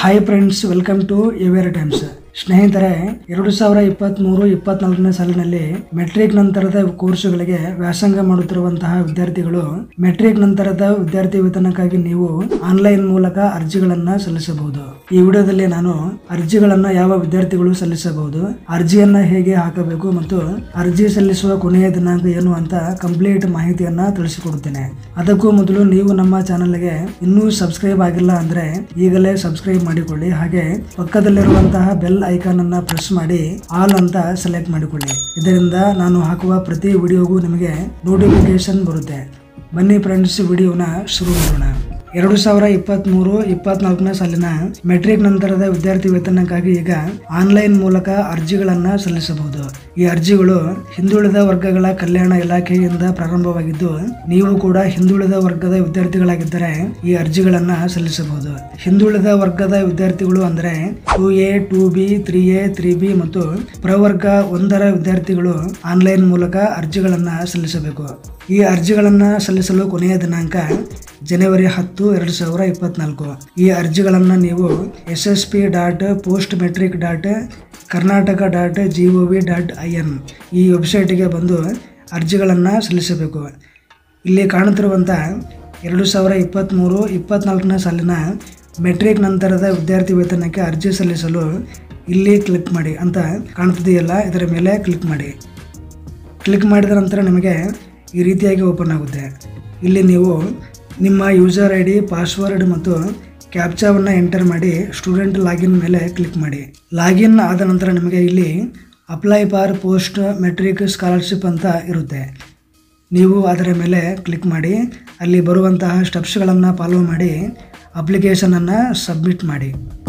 hi friends welcome to aware times ಸ್ನೇಹಿತರೆ ಎರಡು ಸಾವಿರ ಇಪ್ಪತ್ತ್ ಮೂರು ಇಪ್ಪತ್ನಾಲ್ಕನೇ ಸಾಲಿನಲ್ಲಿ ಮೆಟ್ರಿಕ್ ನಂತರದ ಕೋರ್ಸುಗಳಿಗೆ ವ್ಯಾಸಂಗ ಮಾಡುತ್ತಿರುವಂತಹ ವಿದ್ಯಾರ್ಥಿಗಳು ಮೆಟ್ರಿಕ್ ನಂತರದ ವಿದ್ಯಾರ್ಥಿ ವೇತನಕ್ಕಾಗಿ ನೀವು ಆನ್ಲೈನ್ ಮೂಲಕ ಅರ್ಜಿಗಳನ್ನ ಸಲ್ಲಿಸಬಹುದು ಈ ವಿಡಿಯೋದಲ್ಲಿ ನಾನು ಅರ್ಜಿಗಳನ್ನ ಯಾವ ವಿದ್ಯಾರ್ಥಿಗಳು ಸಲ್ಲಿಸಬಹುದು ಅರ್ಜಿಯನ್ನ ಹೇಗೆ ಹಾಕಬೇಕು ಮತ್ತು ಅರ್ಜಿ ಸಲ್ಲಿಸುವ ಕೊನೆಯ ದಿನಾಂಕ ಏನು ಅಂತ ಕಂಪ್ಲೀಟ್ ಮಾಹಿತಿಯನ್ನ ತಿಳಿಸಿಕೊಡುತ್ತೇನೆ ಅದಕ್ಕೂ ಮೊದಲು ನೀವು ನಮ್ಮ ಚಾನಲ್ಗೆ ಇನ್ನೂ ಸಬ್ಸ್ಕ್ರೈಬ್ ಆಗಿಲ್ಲ ಅಂದ್ರೆ ಈಗಲೇ ಸಬ್ಸ್ಕ್ರೈಬ್ ಮಾಡಿಕೊಳ್ಳಿ ಹಾಗೆ ಪಕ್ಕದಲ್ಲಿರುವಂತಹ ಬೆಲ್ ಐಕಾನ್ ಅನ್ನ ಪ್ರೆಸ್ ಮಾಡಿ ಆಲ್ ಅಂತ ಸೆಲೆಕ್ಟ್ ಮಾಡಿಕೊಳ್ಳಿ ಇದರಿಂದ ನಾನು ಹಾಕುವ ಪ್ರತಿ ವಿಡಿಯೋಗೂ ನಿಮಗೆ ನೋಟಿಫಿಕೇಶನ್ ಬರುತ್ತೆ ಬನ್ನಿ ಫ್ರೆಂಡ್ಸ್ ವಿಡಿಯೋನ ಶುರು ಮಾಡೋಣ ಎರಡು ಸಾವಿರ ಇಪ್ಪತ್ತ್ ಮೂರು ಇಪ್ಪತ್ನಾಲ್ಕನೇ ಸಾಲಿನ ಮೆಟ್ರಿಕ್ ನಂತರದ ವಿದ್ಯಾರ್ಥಿ ವೇತನಕ್ಕಾಗಿ ಈಗ ಆನ್ಲೈನ್ ಮೂಲಕ ಅರ್ಜಿಗಳನ್ನ ಸಲ್ಲಿಸಬಹುದು ಈ ಅರ್ಜಿಗಳು ಹಿಂದುಳಿದ ವರ್ಗಗಳ ಕಲ್ಯಾಣ ಇಲಾಖೆಯಿಂದ ಪ್ರಾರಂಭವಾಗಿದ್ದು ನೀವು ಕೂಡ ಹಿಂದುಳಿದ ವರ್ಗದ ವಿದ್ಯಾರ್ಥಿಗಳಾಗಿದ್ದರೆ ಈ ಅರ್ಜಿಗಳನ್ನ ಸಲ್ಲಿಸಬಹುದು ಹಿಂದುಳಿದ ವರ್ಗದ ವಿದ್ಯಾರ್ಥಿಗಳು ಅಂದ್ರೆ two A two B three A three B ಮತ್ತು ಪ್ರವರ್ಗ ಒಂದರ ವಿದ್ಯಾರ್ಥಿಗಳು ಆನ್ಲೈನ್ ಮೂಲಕ ಅರ್ಜಿಗಳನ್ನ ಸಲ್ಲಿಸಬೇಕು ಈ ಅರ್ಜಿಗಳನ್ನ ಸಲ್ಲಿಸಲು ಕೊನೆಯ ದಿನಾಂಕ ಜನವರಿ ಹತ್ತು ಎರಡು ಸಾವಿರ ಇಪ್ಪತ್ನಾಲ್ಕು ಈ ಅರ್ಜಿಗಳನ್ನು ನೀವು S S P dot post matric dot Karnataka dot G O V dot I N ಈ ವೆಬ್ಸೈಟಿಗೆ ಬಂದು ಅರ್ಜಿಗಳನ್ನು ಸಲ್ಲಿಸಬೇಕು ಇಲ್ಲಿ ಕಾಣುತ್ತಿರುವಂಥ ಎರಡು ಸಾವಿರ ಇಪ್ಪತ್ತ್ಮೂರು ಇಪ್ಪತ್ನಾಲ್ಕನೇ ಸಾಲಿನ ಮೆಟ್ರಿಕ್ ನಂತರದ ವಿದ್ಯಾರ್ಥಿ ವೇತನಕ್ಕೆ ಅರ್ಜಿ ಸಲ್ಲಿಸಲು ಇಲ್ಲಿ ಕ್ಲಿಕ್ ಮಾಡಿ ಅಂತ ಕಾಣ್ತಿದೆಯಲ್ಲ ಇದರ ಮೇಲೆ ಕ್ಲಿಕ್ ಮಾಡಿ ಕ್ಲಿಕ್ ಮಾಡಿದ ನಂತರ ನಿಮಗೆ ಈ ರೀತಿಯಾಗಿ ಓಪನ್ ಆಗುತ್ತೆ ಇಲ್ಲಿ ನೀವು ನಿಮ್ಮ ಯೂಸರ್ ಐ ಡಿ ಪಾಸ್ವರ್ಡ್ ಮತ್ತು ಕ್ಯಾಪ್ಚಾವನ್ನು ಎಂಟರ್ ಮಾಡಿ ಸ್ಟೂಡೆಂಟ್ ಲಾಗಿನ್ ಮೇಲೆ ಕ್ಲಿಕ್ ಮಾಡಿ ಲಾಗಿನ್ ಆದ ನಂತರ ನಿಮಗೆ ಇಲ್ಲಿ apply for post matric scholarship ಅಂತ ಇರುತ್ತೆ ನೀವು ಅದರ ಮೇಲೆ ಕ್ಲಿಕ್ ಮಾಡಿ ಅಲ್ಲಿ ಬರುವಂತಹ ಸ್ಟೆಪ್ಸ್ಗಳನ್ನು ಫಾಲೋ ಮಾಡಿ ಅಪ್ಲಿಕೇಶನನ್ನು ಸಬ್ಮಿಟ್ ಮಾಡಿ